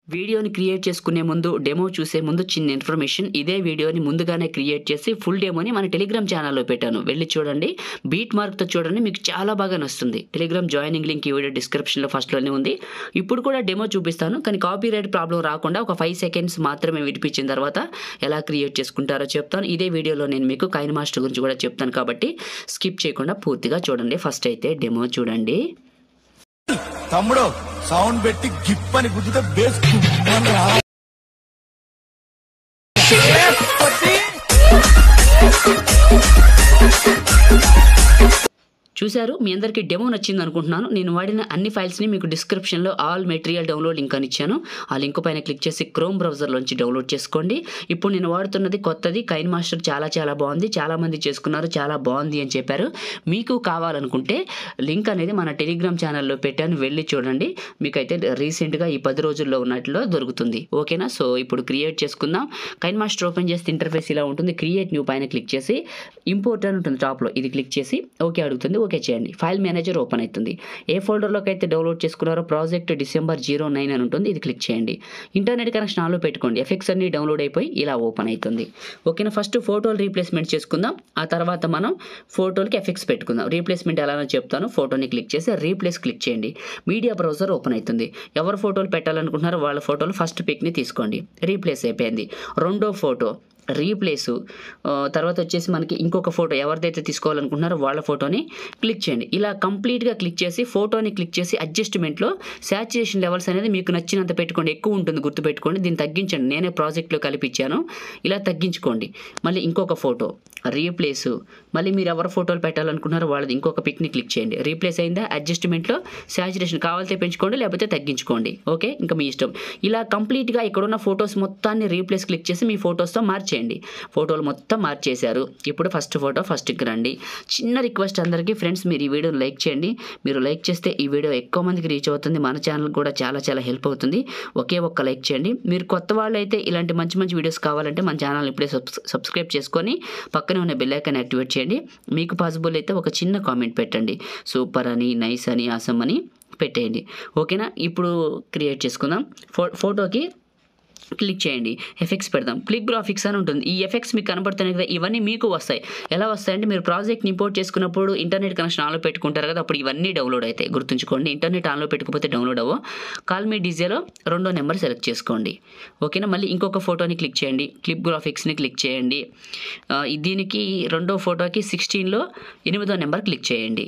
వీడియోని క్రియేట్ చేసుకునే ముందు డెమో చూసే ముందు చిన్న ఇన్ఫర్మేషన్ ఇదే వీడియోని ముందుగానే క్రియేట్ చేసి ఫుల్ డెమోని మన టెలిగ్రామ్ ఛానల్లో పెట్టాను వెళ్ళి చూడండి బీట్ మార్క్తో చూడండి మీకు చాలా బాగా నస్తుంది టెలిగ్రామ్ జాయినింగ్ లింక్ ఈ వీడియో డిస్క్రిప్షన్లో ఫస్ట్లోనే ఉంది ఇప్పుడు కూడా డెమో చూపిస్తాను కానీ కాపీ రైట్ ప్రాబ్లం రాకుండా ఒక ఫైవ్ సెకండ్స్ మాత్రమే వినిపించిన తర్వాత ఎలా క్రియేట్ చేసుకుంటారో చెప్తాను ఇదే వీడియోలో నేను మీకు కైన్ మాస్టర్ గురించి కూడా చెప్తాను కాబట్టి స్కిప్ చేయకుండా పూర్తిగా చూడండి ఫస్ట్ అయితే డెమో చూడండి తమ్ముడు సౌండ్ పెట్టి గిప్ అని గుద్దితే బేస్ గుమ్మని రా. చూశారు మీ అందరికీ డెమో నచ్చింది అనుకుంటున్నాను నేను వాడిన అన్ని ఫైల్స్ని మీకు డిస్క్రిప్షన్లో ఆల్ మెటీరియల్ డౌన్లోడ్ లింక్ అని ఇచ్చాను ఆ లింక్ పైన క్లిక్ చేసి క్రోమ్ బ్రౌజర్లోంచి డౌన్లోడ్ చేసుకోండి ఇప్పుడు నేను వాడుతున్నది కొత్తది కైన్ మాస్టర్ చాలా చాలా బాగుంది చాలా మంది చేసుకున్నారు చాలా బాగుంది అని చెప్పారు మీకు కావాలనుకుంటే లింక్ అనేది మన టెలిగ్రామ్ ఛానల్లో పెట్టాను వెళ్ళి చూడండి మీకైతే రీసెంట్గా ఈ పది రోజుల్లో ఉన్నట్లో దొరుకుతుంది ఓకేనా సో ఇప్పుడు క్రియేట్ చేసుకుందాం కైన్ మాస్టర్ ఓపెన్ చేస్తే ఇంటర్ఫేస్ ఇలా ఉంటుంది క్రియేట్ న్యూ పైన క్లిక్ చేసి ఇంపోర్ట్ అని ఉంటుంది టాప్లో ఇది క్లిక్ చేసి ఓకే అడుగుతుంది ఓకే చేయండి ఫైల్ మేనేజర్ ఓపెన్ అవుతుంది ఏ ఫోల్డర్లోకి అయితే డౌన్లోడ్ చేసుకున్నారో ప్రాజెక్ట్ డిసెంబర్ జీరో నైన్ అని ఉంటుంది ఇది క్లిక్ చేయండి ఇంటర్నెట్ కనెక్షన్ ఆన్లో పెట్టుకోండి ఎఫెక్ట్స్ అన్ని డౌన్లోడ్ అయిపోయి ఇలా ఓపెన్ అవుతుంది ఓకేనా ఫస్ట్ ఫోటోలు రీప్లేస్మెంట్ చేసుకుందాం ఆ తర్వాత మనం ఫోటోలకి ఎఫెక్ట్స్ పెట్టుకుందాం రీప్లేస్మెంట్ ఎలానో చెప్తాను ఫోటోని క్లిక్ చేసి రీప్లేస్ క్లిక్ చేయండి మీడియా బ్రౌజర్ ఓపెన్ అవుతుంది ఎవరు ఫోటోలు పెట్టాలనుకుంటున్నారో వాళ్ళ ఫోటోలు ఫస్ట్ పిక్ని తీసుకోండి రీప్లేస్ అయిపోయింది రెండో ఫోటో రీప్లేసు ఆ, తర్వాత వచ్చేసి మనకి ఇంకొక ఫోటో ఎవరిదైతే తీసుకోవాలనుకుంటున్నారో వాళ్ళ ఫోటోని క్లిక్ చేయండి ఇలా కంప్లీట్గా క్లిక్ చేసి ఫోటోని క్లిక్ చేసి అడ్జస్ట్మెంట్లో శాచురేషన్ లెవెల్స్ అనేది మీకు నచ్చినంత పెట్టుకోండి ఎక్కువ ఉంటుంది గుర్తుపెట్టుకోండి దీన్ని తగ్గించండి నేనే ప్రాజెక్ట్లో కలిపిచ్చాను ఇలా తగ్గించుకోండి మళ్ళీ ఇంకొక ఫోటో రీప్లేసు మళ్ళీ మీరు ఎవరు ఫోటోలు పెట్టాలనుకుంటున్నారో వాళ్ళది ఇంకొక పిక్ని క్లిక్ చేయండి రీప్లేస్ అయిందా అడ్జస్ట్మెంట్లో శాచురేషన్ కావాలితే పెంచుకోండి లేకపోతే తగ్గించుకోండి ఓకే ఇంకా మీ ఇష్టం ఇలా కంప్లీట్గా ఇక్కడున్న ఫొటోస్ మొత్తాన్ని రీప్లేస్ క్లిక్ చేసి మీ ఫొటోస్తో మార్చేయండి ఫోటోలు మొత్తం మార్చేశారు ఇప్పుడు ఫస్ట్ ఫోటో ఫస్ట్కి రండి చిన్న రిక్వెస్ట్ అందరికీ ఫ్రెండ్స్ మీరు ఈ వీడియోని లైక్ చేయండి మీరు లైక్ చేస్తే ఈ వీడియో ఎక్కువ మందికి రీచ్ అవుతుంది మన ఛానల్ కూడా చాలా చాలా హెల్ప్ అవుతుంది ఒకే ఒక్క లైక్ చేయండి మీరు కొత్త వాళ్ళు అయితే ఇలాంటి మంచి మంచి వీడియోస్ కావాలంటే మన ఛానల్ ఇప్పుడే సబ్స్ సబ్స్క్రైబ్ చేసుకొని పక్కనే ఉన్న బెల్ ఐకాన్ యాక్టివేట్ చేయండి మీకు పాసిబుల్ అయితే ఒక చిన్న కామెంట్ పెట్టండి సూపర్ అని నైస్ అని ఆసమ్ అని పెట్టేయండి ఓకేనా ఇప్పుడు క్రియేట్ చేసుకుందాం ఫో ఫోటోకి క్లిక్ చేయండి ఎఫెక్ట్స్ పెడదాం క్లిక్ గ్రాఫిక్స్ అని ఉంటుంది ఈ ఎఫెక్ట్స్ మీకు కనబడుతున్నాయి కదా ఇవన్నీ మీకు వస్తాయి ఎలా వస్తాయంటే మీరు ప్రాజెక్ట్ని ఇంపోర్ట్ చేసుకున్నప్పుడు ఇంటర్నెట్ కనెక్షన్ ఆన్లో పెట్టుకుంటారు కదా అప్పుడు ఇవన్నీ డౌన్లోడ్ అవుతాయి గుర్తుంచుకోండి ఇంటర్నెట్ ఆన్లో పెట్టుకోకపోతే డౌన్లోడ్ అవ్వ కాల్ మీ డీజేలో రెండో నెంబర్ సెలెక్ట్ చేసుకోండి ఓకేనా మళ్ళీ ఇంకొక ఫోటోని క్లిక్ చేయండి క్లిప్ గ్రాఫిక్స్ని క్లిక్ చేయండి ఆ, దీనికి రెండో ఫోటోకి సిక్స్టీన్లో ఎనిమిదో నెంబర్ క్లిక్ చేయండి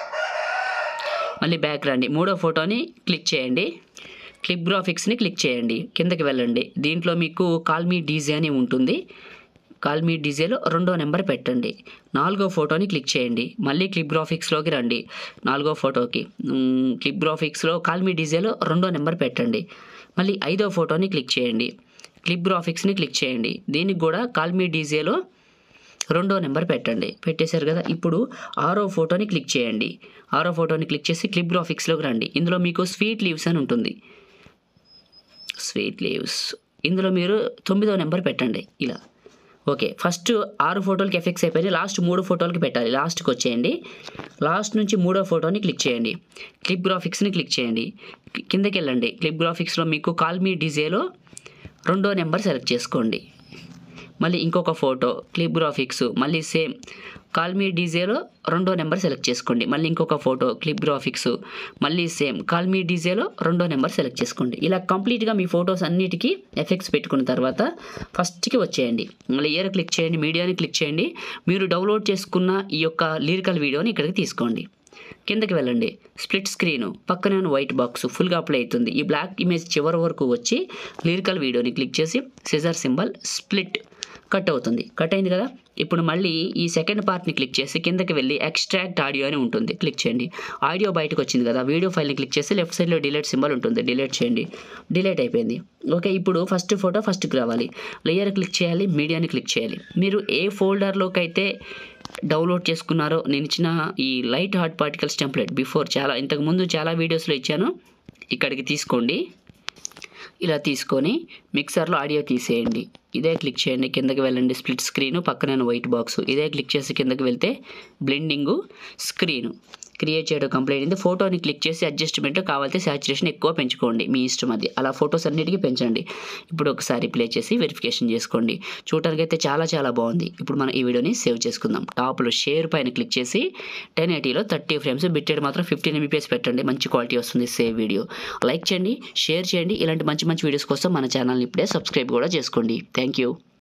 మళ్ళీ బ్యాక్ రండి మూడో ఫోటోని క్లిక్ చేయండి క్లిప్ గ్రాఫిక్స్ని క్లిక్ చేయండి కిందకి వెళ్ళండి దీంట్లో మీకు కాల్మీ డీజే అని ఉంటుంది కాల్మీ డీజేలో రెండో నెంబర్ పెట్టండి నాలుగో ఫోటోని క్లిక్ చేయండి మళ్ళీ క్లిప్ గ్రాఫిక్స్లోకి రండి నాలుగో ఫోటోకి మ్, క్లిప్ గ్రాఫిక్స్లో కాల్మీ డీజేలో రెండో నెంబర్ పెట్టండి మళ్ళీ ఐదో ఫోటోని క్లిక్ చేయండి క్లిప్ గ్రాఫిక్స్ని క్లిక్ చేయండి దీనికి కూడా కాల్మీ డీజేలో రెండో నెంబర్ పెట్టండి పెట్టేశారు కదా ఇప్పుడు ఆరో ఫోటోని క్లిక్ చేయండి ఆరో ఫోటోని క్లిక్ చేసి క్లిప్ గ్రాఫిక్స్లోకి రండి ఇందులో మీకు స్వీట్ లీవ్స్ అని ఉంటుంది స్వీట్ లీవ్స్ ఇందులో మీరు తొమ్మిదో నెంబర్ పెట్టండి ఇలా ఓకే ఫస్ట్ ఆరు ఫోటోలకి ఎఫెక్ట్స్ అయిపోయినాయి లాస్ట్ మూడు ఫోటోలకి పెట్టాలి లాస్ట్కి వచ్చేయండి లాస్ట్ నుంచి మూడో ఫోటోని క్లిక్ చేయండి క్లిప్ గ్రాఫిక్స్ని క్లిక్ చేయండి కి- కిందకి వెళ్ళండి క్లిప్ గ్రాఫిక్స్లో మీకు కాల్ మీ డిజేలో రెండో నెంబర్ సెలెక్ట్ చేసుకోండి మళ్ళీ ఇంకొక ఫోటో క్లిప్ గ్రాఫిక్స్ మళ్ళీ సేమ్ కాల్మీ డీజేలో రెండో నెంబర్ సెలెక్ట్ చేసుకోండి మళ్ళీ ఇంకొక ఫోటో క్లిప్ గ్రాఫిక్స్ మళ్ళీ సేమ్ కాల్మీ డీజేలో రెండో నెంబర్ సెలెక్ట్ చేసుకోండి ఇలా కంప్లీట్గా మీ ఫొటోస్ అన్నిటికీ ఎఫెక్ట్స్ పెట్టుకున్న తర్వాత ఫస్ట్కి వచ్చేయండి మళ్ళీ ఇయర్ క్లిక్ చేయండి మీడియాని క్లిక్ చేయండి మీరు డౌన్లోడ్ చేసుకున్న ఈ యొక్క లిరికల్ వీడియోని ఇక్కడికి తీసుకోండి కిందకి వెళ్ళండి స్ప్లిట్ స్క్రీన్ పక్కనే ఉన్న వైట్ బాక్స్ ఫుల్గా అప్లై అవుతుంది ఈ బ్లాక్ ఇమేజ్ చివరి వరకు వచ్చి లిరికల్ వీడియోని క్లిక్ చేసి సిజర్ సింబల్ స్ప్లిట్ కట్ అవుతుంది కట్ అయింది కదా ఇప్పుడు మళ్ళీ ఈ సెకండ్ పార్ట్ని క్లిక్ చేసి కిందకి వెళ్ళి ఎక్స్ట్రాక్ట్ ఆడియో అని ఉంటుంది క్లిక్ చేయండి ఆడియో బయటకు వచ్చింది కదా వీడియో ఫైల్ని క్లిక్ చేసి లెఫ్ట్ సైడ్లో డిలీట్ సింబల్ ఉంటుంది డిలీట్ చేయండి డిలీట్ అయిపోయింది ఓకే ఇప్పుడు ఫస్ట్ ఫోటో ఫస్ట్కి రావాలి లేయర్ క్లిక్ చేయాలి మీడియాని క్లిక్ చేయాలి మీరు ఏ ఫోల్డర్లోకి అయితే డౌన్లోడ్ చేసుకున్నారో నేను ఇచ్చిన ఈ light heart particles template before చాలా ఇంతకు ముందు చాలా వీడియోస్లో ఇచ్చాను ఇక్కడికి తీసుకోండి ఇలా తీసుకొని మిక్సర్లో ఆడియో తీసేయండి ఇదే క్లిక్ చేయండి కిందకి వెళ్ళండి స్ప్లిట్ స్క్రీన్ పక్కన వైట్ బాక్స్ ఇదే క్లిక్ చేసి కిందకి వెళ్తే బ్లెండింగు స్క్రీను క్రియేట్ చేయడం కంప్లీట్ అయింది ఫోటోని క్లిక్ చేసి అడ్జస్ట్మెంట్ కావాలంటే సాచురేషన్ ఎక్కువ పెంచుకోండి మీ ఇష్టం అది అలా ఫొటోస్ అన్నిటికీ పెంచండి ఇప్పుడు ఒకసారి ప్లే చేసి వెరిఫికేషన్ చేసుకోండి చూడటానికి అయితే చాలా చాలా బాగుంది ఇప్పుడు మనం ఈ వీడియోని సేవ్ చేసుకుందాం టాప్లో షేర్ పైన క్లిక్ చేసి టెన్ ఎయిటీలో థర్టీ ఫ్రేమ్స్ బిట్టెడ్ మాత్రం ఫిఫ్టీన్ ఎంబీపీఎస్ పెట్టండి మంచి క్వాలిటీ వస్తుంది సేవ్ వీడియో లైక్ చేయండి షేర్ చేయండి ఇలాంటి మంచి మంచి వీడియోస్ కోసం మన ఛానల్ని ఇప్పుడే సబ్స్క్రైబ్ కూడా చేసుకోండి థ్యాంక్ యూ